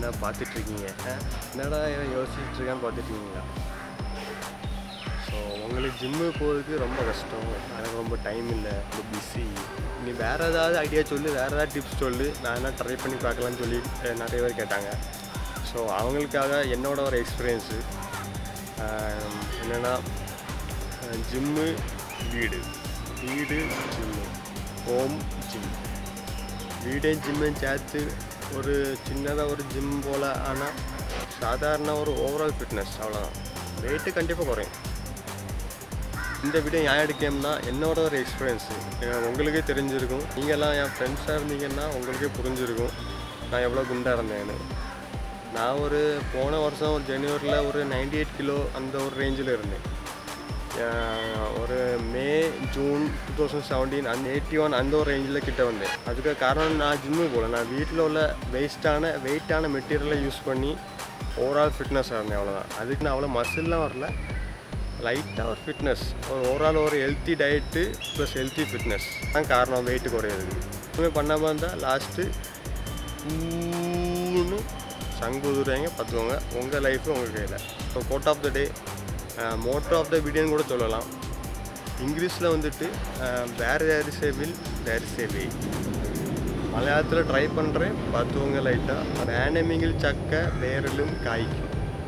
என்ன பார்த்துட்ருக்கீங்க என்னடா இவன் யோசிச்சுட்டு இருக்கான்னு பார்த்துட்ருக்கீங்களா ஸோ உங்களுக்கு ஜிம்மு போகிறதுக்கு ரொம்ப கஷ்டம் எனக்கு ரொம்ப டைம் இல்லை ரொம்ப பிஸி நீ வேறு ஏதாவது ஐடியா சொல்லு வேறு ஏதாவது டிப்ஸ் சொல்லு நான் என்ன ட்ரை பண்ணி பார்க்கலான்னு சொல்லி அஹ், நிறைய பேர் கேட்டாங்க ஸோ அவங்களுக்காக என்னோட ஒரு எக்ஸ்பீரியன்ஸு என்னென்னா ஜிம்மு வீடு வீடு ஜிம்மு ஹோம் ஜிம் வீடே ஜிம்மையும் சேர்த்து ஒரு சின்னதாக ஒரு ஜிம் போல் ஆனால் சாதாரண ஒரு ஓவரால் ஃபிட்னஸ் அவ்வளோதான் வெயிட்டு கண்டிப்பாக குறையும் இந்த வீடியோ ஏன் எடுக்கேன்னா என்னோட ஒரு எக்ஸ்பீரியன்ஸு உங்களுக்கே தெரிஞ்சிருக்கும் நீங்கள்லாம் என் ஃப்ரெண்ட்ஸாக இருந்தீங்கன்னா உங்களுக்கே புரிஞ்சிருக்கும் நான் எவ்வளோ குண்டாக இருந்தேன்னு நான் ஒரு போன வருஷம் ஒரு ஜனவரியில் ஒரு 98 எயிட் கிலோ அந்த ஒரு ரேஞ்சில் இருந்தேன் அஹ் ஒரு May June two thousand seventeen அந்த எயிட்டி ஒன் அந்த ஒரு ரேஞ்சில் கிட்ட வந்தேன் அதுக்கு காரணம் நான் ஜிம்மு போகல நான் வீட்டில் உள்ள வேஸ்ட்டான வெயிட்டான மெட்டீரியலை யூஸ் பண்ணி ஓவரால் ஃபிட்னஸாக இருந்தேன் அவ்வளோதான் அதுக்கு நான் அவ்வளோ மசில்லாம் வரல லைட்டாக ஒரு ஃபிட்னஸ் ஒரு ஓவரால் ஒரு healthy diet plus healthy fitness தான் காரணம் வெயிட் குறையிறதுக்கு எதுவுமே பண்ணாமல் இருந்தால் லாஸ்ட்டு ஊன்னு சங்கு உதுறாங்க பார்த்துக்கோங்க உங்கள் லைஃபு உங்கள் கையில் so quote of the day motto of the வீடியோன்னு கூட சொல்லலாம் இங்கிலீஷில் வந்துட்டு வேறு வேறு சேவில் வேறு சேவை மலையாளத்தில் ட்ரை பண்ணுறேன் பார்த்துக்கோங்க லைட்டாக வேனமிங்கில் சக்க வேரலும் காய்க்கும்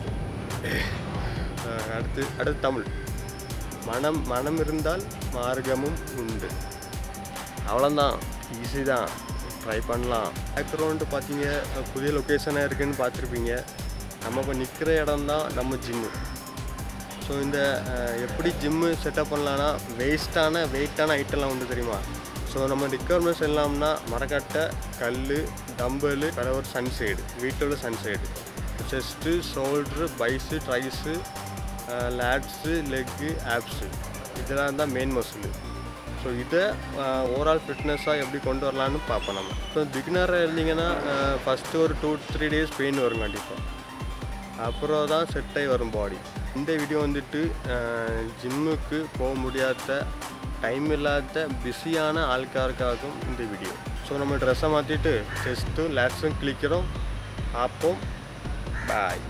அஹ் அடுத்து அடுத்து தமிழ் மனம் மனம் இருந்தால் மார்க்கமும் உண்டு அவ்வளோதான் ஈஸி தான் ட்ரை பண்ணலாம் பேக்ரவுண்டு பார்த்தீங்க அஹ் புதிய லொக்கேஷனாக இருக்குன்னு பார்த்துருப்பீங்க நம்ம இப்போ நிற்கிற இடம் தான் நம்ம ஜிம்மு ஸோ இந்த அஹ், எப்படி ஜிம்மு செட்டப் பண்ணலான்னா வேஸ்ட்டான வெயிட்டான ஐட்டம்லாம் உண்டு தெரியுமா ஸோ நம்ம ரிக்குவயர்மெண்ட்ஸ் எல்லாம்னா மரக்கட்டை கல் டம்பலு கடவுள் சன்சைடு வீட்டோட சன்சைடு chest shoulder bis tris lats leg abs இதெல்லாம் தான் மெயின் மசில் ஸோ இதை ஓவரால் ஃபிட்னஸாக எப்படி கொண்டு வரலான்னு பார்ப்போம் நம்ம ஸோ பிகினராக இருந்தீங்கன்னா ஃபஸ்ட்டு ஒரு டூ த்ரீ டேஸ் பெயின் வரும் கண்டிப்பாக அப்புறம் தான் செட் ஆகி வரும் பாடி இந்த வீடியோ வந்துட்டு ஜிம்முக்கு போக முடியாத டைம் இல்லாத பிஸியான ஆள்காருக்காகும் இந்த வீடியோ ஸோ நம்ம ட்ரெஸ்ஸை மாற்றிட்டு செஸ்ட்டும் லேட்ஸும் கிளிக்கிறோம் அப்போம் பாய்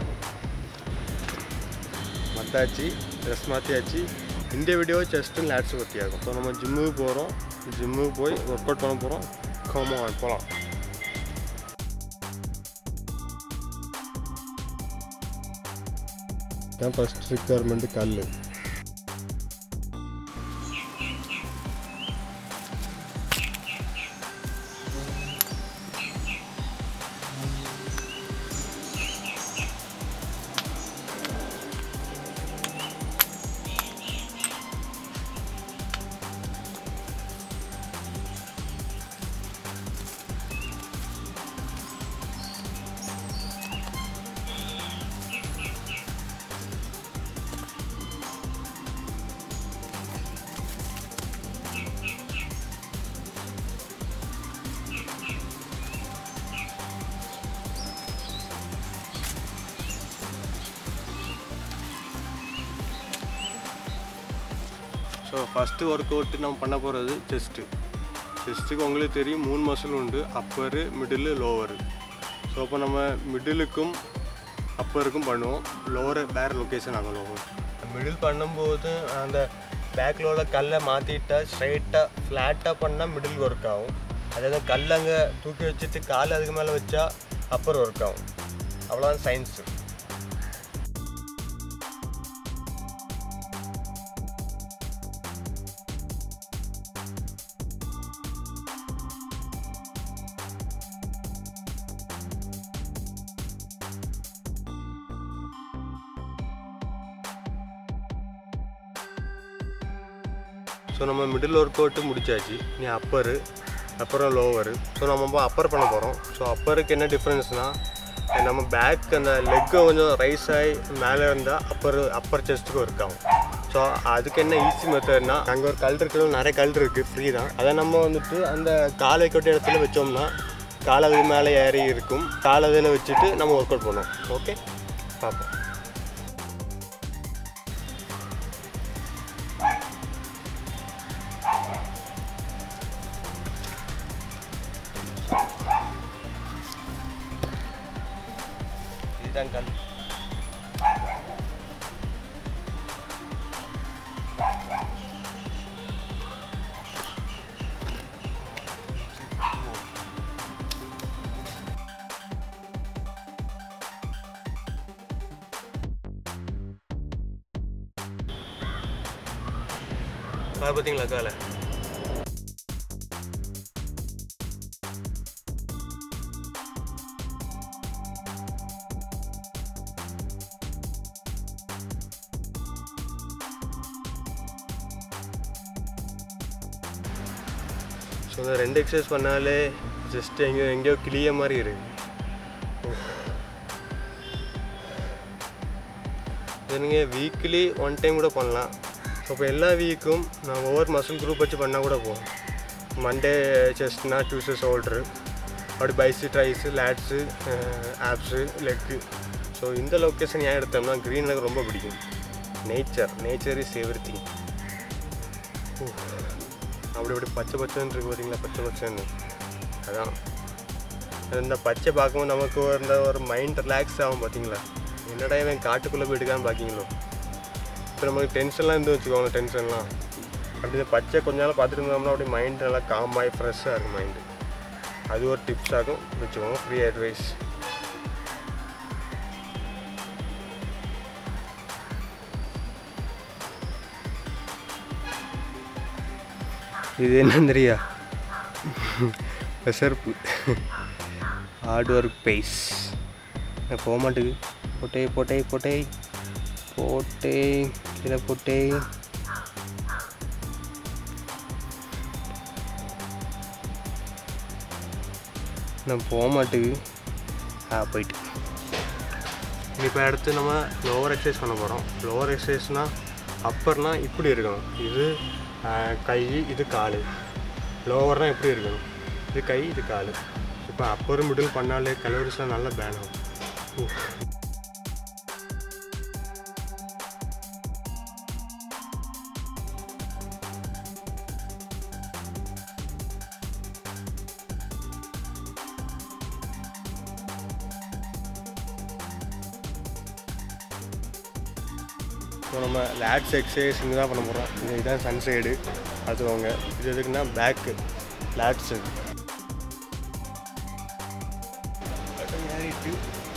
மத்தாச்சு ட்ரெஸ் மாற்றியாச்சு இந்த வீடியோ செஸ்ட்டும் லேட்ஸும் பற்றி ஆகும் ஸோ நம்ம ஜிம்முக்கு போகிறோம் ஜிம்முக்கு போய் ஒர்க் அவுட் பண்ண போகிறோம் கமோ போகலாம் தான் ஃபஸ்ட் ரிக்குவயர்மெண்ட்டு கல் ஸோ ஃபஸ்ட்டு ஒர்க் அவுட்டு நம்ம பண்ண போகிறது செஸ்ட்டு செஸ்ட்டுக்கு உங்களுக்கு தெரியும் மூணு மசில் உண்டு அப்பரு மிடிலு லோவரு ஸோ அப்போ நம்ம மிடிலுக்கும் அப்பருக்கும் பண்ணுவோம் லோவர் வேறு லொக்கேஷன் ஆகும் லோவர் மிடில் பண்ணும்போது அந்த பேக்கில் உள்ள கல்லை மாற்றிட்டா ஸ்ட்ரைட்டாக ஃப்ளாட்டாக பண்ணால் மிடில் ஒர்க் ஆகும் அதாவது கல் அங்கே தூக்கி வச்சுட்டு கால் அதுக்கு மேலே வச்சா அப்பர் ஒர்க் ஆகும் அவ்வளோதான் சயின்ஸு ஸோ நம்ம மிடில் ஒர்க் அவுட்டு முடிச்சாச்சு நீ அப்பரு அப்புறம் லோவரு ஸோ நம்ம இப்போ அப்பர் பண்ண போகிறோம் ஸோ அப்பருக்கு என்ன டிஃப்ரென்ஸ்னால் நம்ம பேக் அந்த லெக்கை கொஞ்சம் ரைஸ் ஆகி மேலே இருந்தால் அப்பர் அப்பர் செஸ்ட்டுக்கு ஒர்க் ஆகும் ஸோ அதுக்கு என்ன ஈஸி மெத்தட்னா அங்கே ஒரு கல் இருக்கிறது நிறைய கல் இருக்குது ஃப்ரீ தான் அதை நம்ம வந்துட்டு அந்த காலை கொட்ட இடத்துல வச்சோம்னா காலை அது மேலே ஏறி இருக்கும் காலை அதில் வச்சுட்டு நம்ம ஒர்க் அவுட் பண்ணுவோம் ஓகே பார்ப்போம் இதான் கல் பார்த்தீங்களா காலை ஸோ இந்த ரெண்டு எக்ஸசைஸ் பண்ணாலே ஜஸ்ட் எங்கேயோ எங்கேயோ கிளிய மாதிரி இருக்கு இது நீங்கள் வீக்லி ஒன் டைம் கூட பண்ணலாம் ஸோ இப்போ எல்லா வீக்கும் நான் ஒவ்வொரு மசில் குரூப் வச்சு பண்ணால் கூட போகும் மண்டே செஸ்ட்னா டியூஸ்டே ஷோல்ட்ரு அப்படி bis tris lats abs leg so இந்த லொக்கேஷன் ஏன் எடுத்தோம்னா க்ரீன் எனக்கு ரொம்ப பிடிக்கும் nature nature is everything அப்படி அப்படி பச்சை பச்சைன்னு இருக்கு பார்த்தீங்களா பச்சை பச்சைன்னு அதான் இந்த பச்சை பார்க்கும்போது நமக்கு ஒரு இந்த ஒரு மைண்ட் ரிலாக்ஸ் ஆகும் பார்த்தீங்களா என்னடா இவன் காட்டுக்குள்ளே போயிட்டுக்கான்னு பார்க்கிங்களோ இப்போ நமக்கு டென்ஷன்லாம் இருந்து வச்சுக்கோங்க டென்ஷன்லாம் அப்படி இந்த பச்சை கொஞ்ச நாள் பார்த்துட்டு இருந்தோம்னா அப்படியே மைண்ட் நல்லா காம் ஆகி ஃப்ரெஷ்ஷாக இருக்கும் மைண்டு அது ஒரு டிப்ஸ் ஆகும் வச்சுக்கோங்க ஃப்ரீ அட்வைஸ் இது என்ன தெரியா பெசர்ப்பு ஹார்ட் ஒர்க் பேஸ் போக மாட்டேங்குது போட்டே போட்டே போட்டே போட்டே கீழே போட்டே நான் போக மாட்டேங்குது ஆ போயிட்டு இப்போ அடுத்து நம்ம லோவர் எக்ஸசைஸ் பண்ண போகிறோம் லோவர் எக்ஸசைஸ்னால் அப்பர்னால் இப்படி இருக்கணும் இது ஆ, கை இது கால் லோவர்னால் எப்படி இருக்கணும் இது கை இது கால் இப்போ அப்பர் மிடில் பண்ணாலே கலோரிஸ்லாம் நல்லா பேன் ஆகும் உஃப். இப்போ நம்ம லேட்ஸ் எக்ஸசைஸ் இங்கே தான் பண்ண போகிறோம் இது இதுதான் சன் சைடு பார்த்துக்கோங்க இது எதுக்குன்னா பேக்கு லேட்ஸு ஏறிட்டு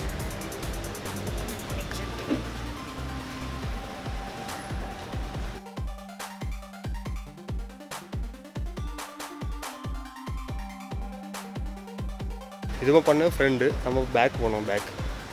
இதுவும் பண்ண ஃப்ரெண்டு நம்ம பேக் போனோம் பேக்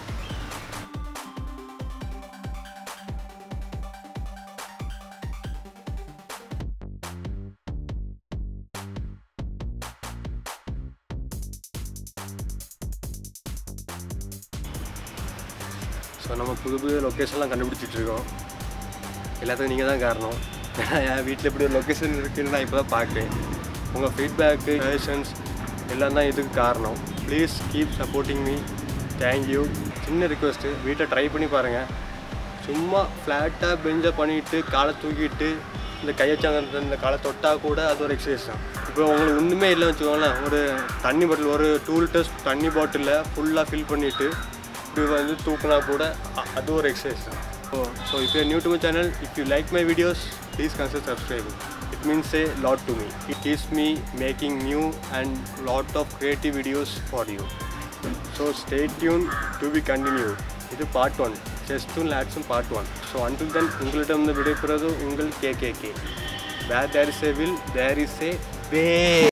ஸோ நம்ம புது புது லொக்கேஷன்லாம் கண்டுபிடிச்சிட்டு இருக்கோம் எல்லாத்துக்கும் நீங்கள் தான் காரணம் ஏன்னா என் வீட்டில் இப்படி ஒரு லொக்கேஷன் இருக்குன்னு நான் இப்போ தான் பார்க்குறேன் உங்கள் ஃபீட்பேக்கு சஜஷன்ஸ் எல்லாம் தான் இதுக்கு காரணம் please keep supporting me thank you சின்ன ரிக்வெஸ்ட்டு வீட்டை ட்ரை பண்ணி பாருங்கள் சும்மா ஃப்ளாட்டாக பெஞ்சை பண்ணிட்டு காலை தூக்கிட்டு இந்த கையச்சாங்க இந்த காலை தொட்டால் கூட அது ஒரு எக்ஸசைஸ் தான் இப்போ உங்களுக்கு ஒன்றுமே இல்லை வச்சுக்கோங்களேன் ஒரு தண்ணி பாட்டில் ஒரு டூ லிட்டர்ஸ் தண்ணி பாட்டிலில் ஃபுல்லாக ஃபில் பண்ணிவிட்டு இப்படி வந்து தூக்குனா கூட அ- அது ஒரு எக்ஸசைஸ் தான் so so if you new to my channel if you like my videos please consider subscribing it means a lot to me it keeps me making new and lot of creative videos for you so stay tune to be continue இது part one செஸ்டும் லேட்ஸும் part one so until then உங்களிடம் வந்து விடைபெறுவது உங்கள் கேகேகே where there is a will there is a way